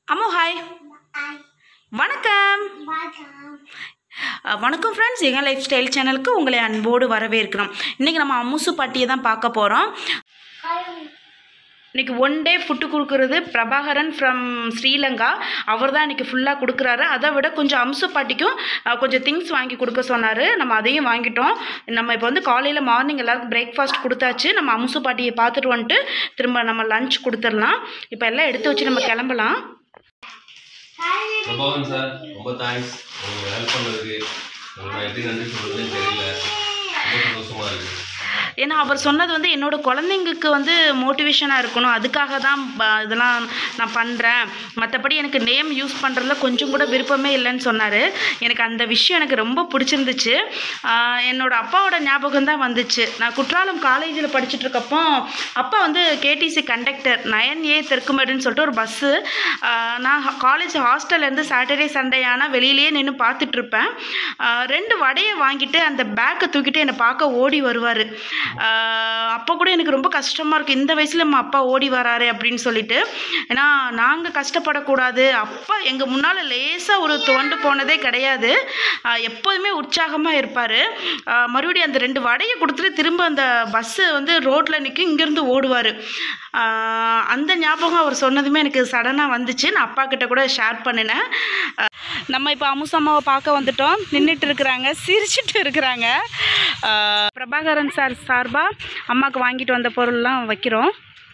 அம்மோ ஹாய் வணக்கம் அஹ், வணக்கம் ஃப்ரெண்ட்ஸ் எங்கள் லைஃப் ஸ்டைல் சேனலுக்கு உங்களை அன்போடு வரவேற்கிறோம் இன்றைக்கி நம்ம அம்முசு பாட்டியை தான் பார்க்க போகிறோம் இன்றைக்கி ஒன் டே ஃபுட்டு கொடுக்குறது பிரபாகரன் ஃப்ரம் ஸ்ரீலங்கா அவர் தான் இன்றைக்கி ஃபுல்லாக கொடுக்குறாரு அதை விட கொஞ்சம் அம்சு பாட்டிக்கும் அஹ், கொஞ்சம் திங்ஸ் வாங்கி கொடுக்க சொன்னார் நம்ம அதையும் வாங்கிட்டோம் நம்ம இப்போ வந்து காலையில் மார்னிங் எல்லாருக்கும் பிரேக்ஃபாஸ்ட் கொடுத்தாச்சு நம்ம அம்சு பாட்டியை பார்த்துட்டு வந்துட்டு திரும்ப நம்ம லஞ்ச் கொடுத்துடலாம் இப்போ எல்லாம் எடுத்து வச்சு நம்ம கிளம்பலாம் பிரபாகரன் சார் ரொம்ப தேங்க்ஸ் உங்களுக்கு ஹெல்ப் பண்ணதுக்கு உங்களுக்கு நான் எப்படி நன்றி சொல்றதுன்னு தெரியல ரொம்ப சந்தோஷமா இருக்கு ஏன்னா அவர் சொன்னது வந்து என்னோட குழந்தைங்களுக்கு வந்து மோட்டிவேஷனாக இருக்கணும் அதுக்காக தான் ப- இதெல்லாம் நான் பண்ணுறேன் மற்றபடி எனக்கு நேம் யூஸ் பண்ணுறதுல கொஞ்சம் கூட விருப்பமே இல்லைன்னு சொன்னார் எனக்கு அந்த விஷயம் எனக்கு ரொம்ப பிடிச்சிருந்துச்சு ஆஹ் என்னோட அப்பாவோட ஞாபகம் தான் வந்துச்சு நான் குற்றாலம் காலேஜில் படிச்சுட்டு இருக்கப்போ அப்பா வந்து கேடிசி கண்டக்டர் நயன் ஏ தெற்குமேடுன்னு சொல்லிட்டு ஒரு பஸ்ஸு நான் காலேஜ் ஹாஸ்டல்லேருந்து சாட்டர்டே சண்டே ஆனால் வெளியிலேயே நின்று பார்த்துட்டு இருப்பேன் ஆஹ் ரெண்டு வடையை வாங்கிட்டு அந்த பேக்கை தூக்கிட்டு என்னை பார்க்க ஓடி வருவார் அப்போ கூட எனக்கு ரொம்ப கஷ்டமாக இருக்குது இந்த வயசில் நம்ம அப்பா ஓடி வராரு அப்படின்னு சொல்லிட்டு ஏன்னா நாங்கள் கஷ்டப்படக்கூடாது அப்பா எங்கள் முன்னால் லேசாக ஒரு துவண்டு போனதே கிடையாது ஆஹ் எப்போதுமே உற்சாகமாக இருப்பார் மறுபடியும் அந்த ரெண்டு வடையை கொடுத்துட்டு திரும்ப அந்த பஸ்ஸு வந்து ரோட்டில் நிற்கும் இங்கேருந்து ஓடுவார் அந்த ஞாபகம் அவர் சொன்னதுமே எனக்கு சடனாக வந்துச்சு நான் அப்பா கிட்ட கூட ஷேர் பண்ணினேன் ஆஹ் நம்ம இப்போ அமுசம்மாவை பார்க்க வந்துட்டோம் நின்றுட்டு இருக்கிறாங்க சிரிச்சிட்டு இருக்கிறாங்க ஆஹ் பிரபாகரன் சார் சார்பாக அம்மாவுக்கு வாங்கிட்டு வந்த பொருள்லாம் வைக்கிறோம்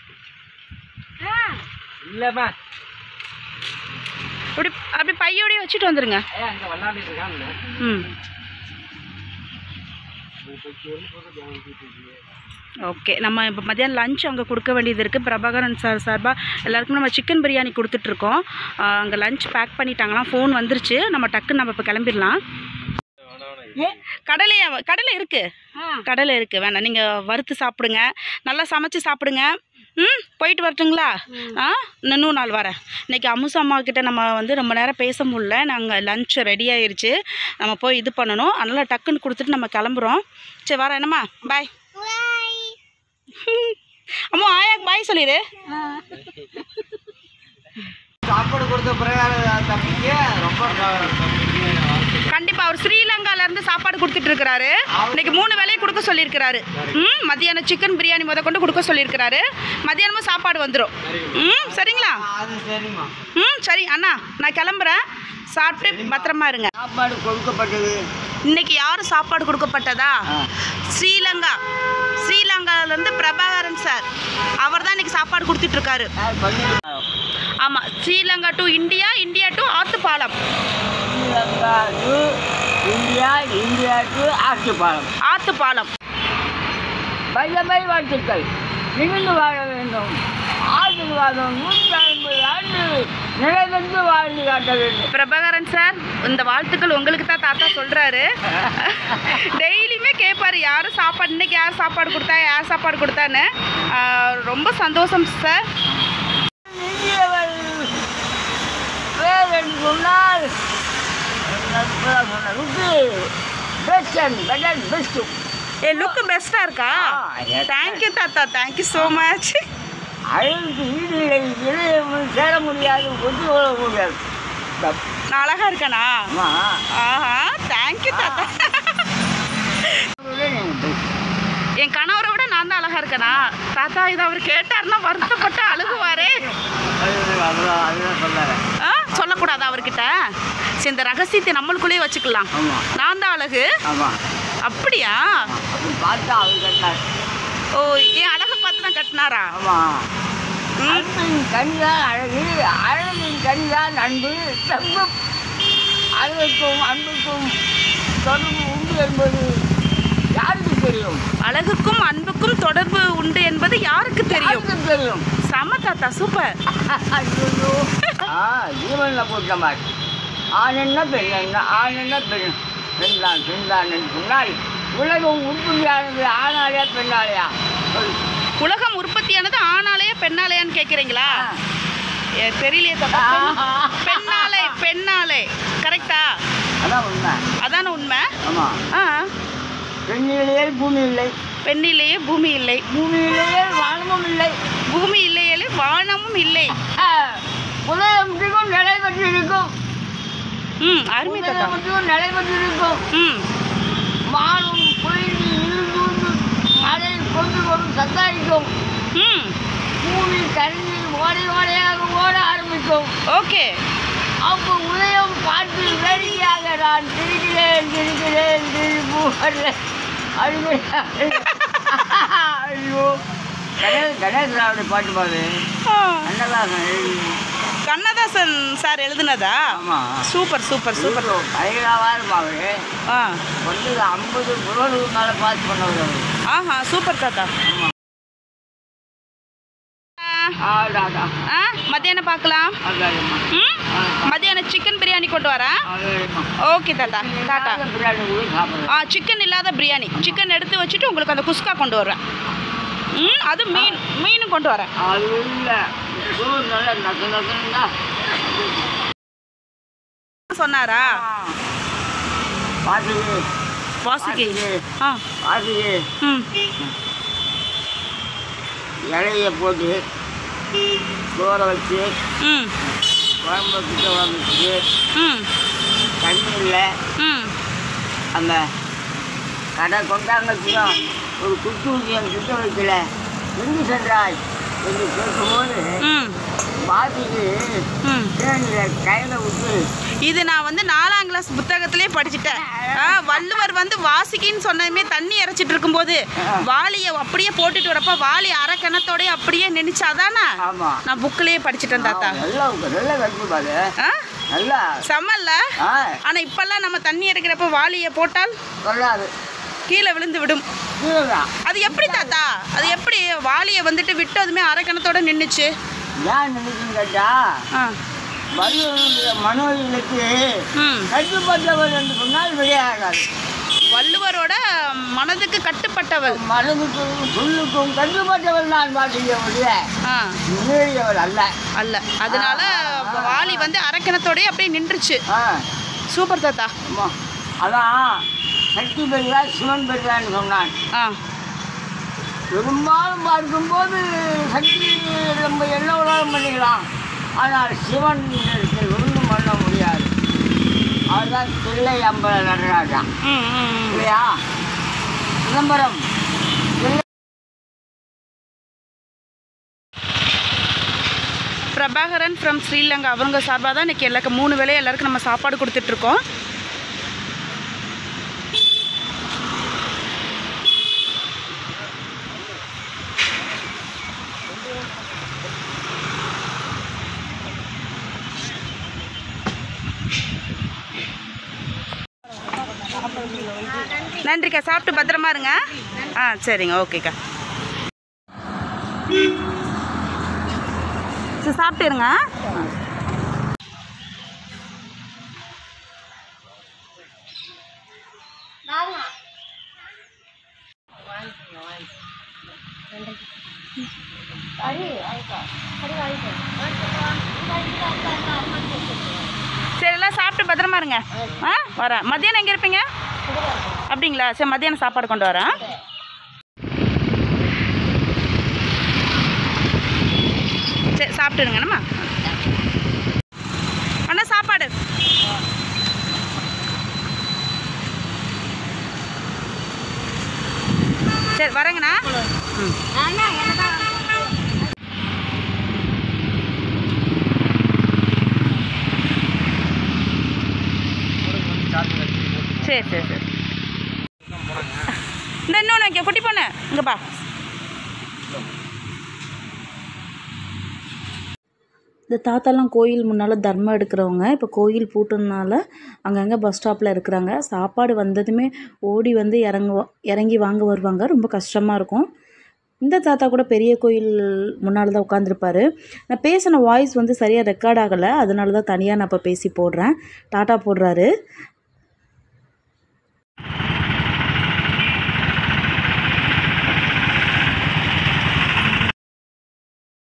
இல்லைப்பா அப்படி அப்படி பையோடய வச்சுட்டு வந்துடுங்க ஏன் அங்கே விளாண்டுட்டு இருக்காங்க ம் ஓகே நம்ம இப்போ மதியானம் லஞ்ச் அங்கே கொடுக்க வேண்டியது இருக்குது பிரபாகரன் சார் சார்பாக எல்லாருக்கும் நம்ம சிக்கன் பிரியாணி கொடுத்துட்ருக்கோம் அங்கே லஞ்ச் பேக் பண்ணிட்டாங்களாம் ஃபோன் வந்துருச்சு நம்ம டக்குன்னு நம்ம இப்போ கிளம்பிடலாம் கடலையா கடலை இருக்குது கடலை இருக்குது வேணாம் நீங்கள் வறுத்து சாப்பிடுங்க நல்லா சமைச்சு சாப்பிடுங்க ம் போயிட்டு வரட்டுங்களா ஆ இன்னும் நாள் வரேன் இன்றைக்கி அம்முசு அம்மா கிட்ட நம்ம வந்து ரொம்ப நேரம் பேச முடியல நாங்கள் லஞ்ச் ரெடி ஆயிருச்சு நம்ம போய் இது பண்ணணும் அதனால் டக்குன்னு கொடுத்துட்டு நம்ம கிளம்புறோம் சரி வரேன் என்னம்மா பாய் அம்மா ஆயாக்கு பாய் சொல்லிடு சாப்பாடு கொடுத்த பிரகாரம் தம்பிக்கு ரொம்ப கண்டிப்பாக அவர் ஸ்ரீலங்காலேருந்து சாப்பாடு கொடுத்துட்டு இருக்கிறாரு இன்னைக்கு மூணு வேலையை கொடுக்க சொல்லியிருக்கிறாரு ம் மதியானம் சிக்கன் பிரியாணி முத கொண்டு கொடுக்க சொல்லியிருக்கிறாரு மதியானமும் சாப்பாடு வந்துடும் ம் சரிங்களா அது சரிம்மா ம் சரி அண்ணா நான் கிளம்புறேன் சாப்பிட்டு பத்திரமா இருங்க சாப்பாடு கொடுக்கப்பட்டது இன்னைக்கு யார் சாப்பாடு கொடுக்கப்பட்டதா ஸ்ரீலங்கா ஸ்ரீலங்காலேருந்து பிரபாகரன் சார் அவர் தான் இன்னைக்கு சாப்பாடு கொடுத்துட்டு இருக்காரு யார் பண்ணி ஆமாம் Sri Lanka to India India to Athupalam Sri Lanka to India India to ஆட்சிப்பாலம் ஆத்துப்பாலம் பையமை வாழ்த்துக்கள் நிமிர்ந்து வாழ வேண்டும் ஆசீர்வாதம் நூற்றி ஐம்பது ஆண்டு நிலைவந்து வாழ்ந்து காட்ட வேண்டும் பிரபாகரன் சார் இந்த வாழ்த்துக்கள் உங்களுக்கு தான் தாத்தா சொல்கிறாரு டெய்லியுமே கேட்பாரு யாரும் சாப்பாடு இன்னைக்கு யார் சாப்பாடு கொடுத்தா யார் சாப்பாடு கொடுத்தான்னு ஆஹ் ரொம்ப சந்தோஷம் சார் இந்தியவள் பேர் என்று சொன்னால் பெஸ்டன் பெட்டர் பெஸ்ட்டு ஏ லுக்கு பெஸ்ட்டாக இருக்கா ஆ, yes. தேங்க்யூ தாத்தா தேங்க்யூ ஸோ மச் அழகுக்கு ஈடு இல்லை இளைய சேர முடியாது ஒத்து கொள்ள முடியாது நான் அழகா இருக்கேனா அம்மா ஆஹா தேங்க்யூ தாத்தா என் கணவரை விட நான் தான் அழகா இருக்கேனா தாத்தா இதை அவர் கேட்டாருன்னா வருத்தப்பட்டு அழுகுவாரே அதுதான் அதுதான் சொல்லாரு ஆ சொல்லக்கூடாது அவர்கிட்ட சரி இந்த ரகசியத்தை நம்மளுக்குள்ளேயே வச்சுக்கலாம் ஆமாம் நான் தான் அழகு ஆமாம் அப்படியா அப்படி பார்த்தா அவர் கட்டினார் ஓ என் அழகை பார்த்து தான் கட்டினாரா ஆமாம் ம் அன்பின் கனிதான் அழகு அழகின் கனிதான் அன்பு செம்பு அழகுக்கும் அன்புக்கும் தொடர்பு உண்டு என்பது யாருக்கு தெரியும் அழகுக்கும் அன்புக்கும் தொடர்பு உண்டு என்பது யாருக்கு தெரியும் யாருக்கு தெரியும் செம தாத்தா சூப்பர் ஐயோ ஆ ஜீவனில் போட்ட மாதிரி ஆண் என்ன பெண் என்ன ஆண் என்ன பெண் பெண் தான் பெண் தான் என்று சொன்னால் உலகம் உருப்படியானது ஆணாலையா பெண்ணாலையா சொல் உலகம் உற்பத்தியானது ஆணாலேயா பெண்ணாலேயான்னு கேட்குறீங்களா ஏ, தெரியலையே தாத்தா பெண்- பெண்ணாலே பெண்ணாலே கரெக்டா அதான் உண்மை அதான உண்மை ஆமாம் ஆ பெண்ணிலேயே பூமி இல்லை பெண்ணிலேயே பூமி இல்லை பூமியிலேயே வானமும் இல்லை பூமி இல்லையே வானமும் இல்லை ஆ, உதயம் திகம் பெற்றிருக்கும் ம் அருமை தாத்தா முதலமைச்சரும் நடைபெற்றிருக்கும் ம் வானம் பொழிந்து இருந்தூர்ந்து மழை கொண்டு வரும் சத்தாரிக்கும் ம் பூமி தண்ணீர் ஓடை ஓடையாக ஓட ஆரம்பிக்கும் ஓகே அப்போ உதயம் பார்த்து வேடிக்கையாக நான் திரிக்கிறேன் திரிக்கிறேன் திருப்பூரில் ஐயோ கணேஷ் கணேஷ் ராவுடைய பாட்டு பாடு கண்ணதாசன் எழுதி கண்ணதாசன் சார் எழுதுனதா ஆமாம் சூப்பர் சூப்பர் சூப்பர் பயங்கரமாக இருப்பாங்க ஆ வந்து ஐம்பது குரலுக்கு மேலே பாஸ் பண்ணவர் அவர் ஆஹா சூப்பர் தாத்தா ஆடாடா ஆ மத்தியானம் பார்க்கலாம் அதாம்மா ம் மத்தியானம் சிக்கன் பிரியாணி கொண்டு வரேன் அதாம்மா ஓகே தாத்தா டாட்டா பிரியாணி கூட சாப்பிடுறேன் ஆ சிக்கன் இல்லாத பிரியாணி சிக்கன் எடுத்து வச்சுட்டு உங்களுக்கு அந்த குஸ்கா கொண்டு வருவேன் ம் அது மீன் மீன் கொண்டு வரேன் அது இல்லை சோறு நல்லா நக்கு நக்குன்னா சொன்னாரா பார்த்துக்கு வாசுகி ஆ பார்த்துக்கு ம் இலைய போட்டு சோறை வச்சு ம் குழம்பு கிட்ட வச்சு ம் தண்ணியில் ம் அந்த கடை கொண்டாங்கச்சியும் ஒரு குத்து ஊசியம் சுத்த வைக்கல எங்கு சென்றாய் என்று கேட்கும்போது ம் பாத்திக்கு ம் தேனியில் கையில் விட்டு இது நான் வந்து நாலாம் கிளாஸ் புத்தகத்திலே படிச்சுட்டேன் ஆ, வள்ளுவர் வந்து வாசிக்கின்னு சொன்னதுமே தண்ணி இறைச்சிட்டு இருக்கும்போது வாளியை அப்படியே போட்டுட்டு வரப்ப வாளி அரை கிணத்தோடய அப்படியே நினைச்சாதானே ஆமாம் நான் புக்கிலேயே படிச்சிட்டேன் தாத்தா நல்லா நல்லா கட்டு பாரு ஆ நல்லா செம்மல்ல ஆ ஆனா இப்பெல்லாம் நம்ம தண்ணி இறைக்கிறப்ப வாளியை போட்டால் சொல்லாது கீழே விழுந்து விடும் கீழே அது எப்படி தாத்தா அது எப்படி வாளியை வந்துட்டு விட்டதுமே அரை கிணத்தோட நின்றுச்சு ஏன் நினைக்குன்னு கேட்டா ஆ வள்ளுவருடைய மனோதிகளுக்கு ம் கட்டுப்பட்டவர் என்று சொன்னால் விடையாகாது வள்ளுவரோட மனதுக்கு கட்டுப்பட்டவள் மனதுக்கும் சொல்லுக்கும் கட்டுப்பட்டவர் நான் பாட்டிய ஒழிய ஆ மீறியவர் அல்ல அல்ல அதனால வாளி வந்து அரக்கிணத்தோடய அப்படியே நின்றுச்சு ஆ சூப்பர் தாத்தா ஆமா. அதான் சக்தி பெறுவா சிவன் பெறுவான்னு சொன்னான் ஆ பெரும்பாலும் பார்க்கும்போது சக்தி நம்ம என்ன உலகம் பண்ணிக்கலாம் ஆனால் சிவன் இடத்தில் ஒன்றும் பண்ண முடியாது அதுதான் தில்லை அம்பல நடராஜா ம் ம், ம். இல்லையா சிதம்பரம் தில்லை பிரபாகரன் ஃப்ரம் ஸ்ரீலங்கா அவங்க சார்பாக தான் இன்றைக்கி எல்லாருக்கும் மூணு வேளையும் எல்லாருக்கும் நம்ம சாப்பாடு கொடுத்துட்ருக்கோம் நன்றிக்கா சாப்பிட்டு பத்திரமா இருங்க ஆ சரிங்க ஓகேக்கா சரி சாப்பிட்டு இருங்க சரி எல்லாம் சாப்பிட்டு பத்திரமா இருங்க ஆ வரேன் மத்தியானம் எங்கே இருப்பீங்க அப்படிங்களா சரி மத்தியானம் சாப்பாடு கொண்டு வரேன் சரி சாப்பிட்டுருங்க என்னம்மா அண்ணா சாப்பாடு சரி வரேங்கண்ணா ம் சரி சரி சரி இந்த இன்னொன்று வைக்க குட்டி பொண்ணு இங்கேப்பா இந்த தாத்தாலாம் கோயில் முன்னால் தர்மம் எடுக்கிறவங்க இப்போ கோயில் பூட்டுனால அங்கங்கே பஸ் ஸ்டாப்பில் இருக்கிறாங்க சாப்பாடு வந்ததுமே ஓடி வந்து இறங்குவா இறங்கி வாங்க வருவாங்க ரொம்ப கஷ்டமாக இருக்கும் இந்த தாத்தா கூட பெரிய கோயில் முன்னால் தான் உட்காந்துருப்பாரு நான் பேசின வாய்ஸ் வந்து சரியாக ரெக்கார்ட் ஆகலை அதனால தான் தனியாக நான் இப்போ பேசி போடுறேன் டாட்டா போடுறாரு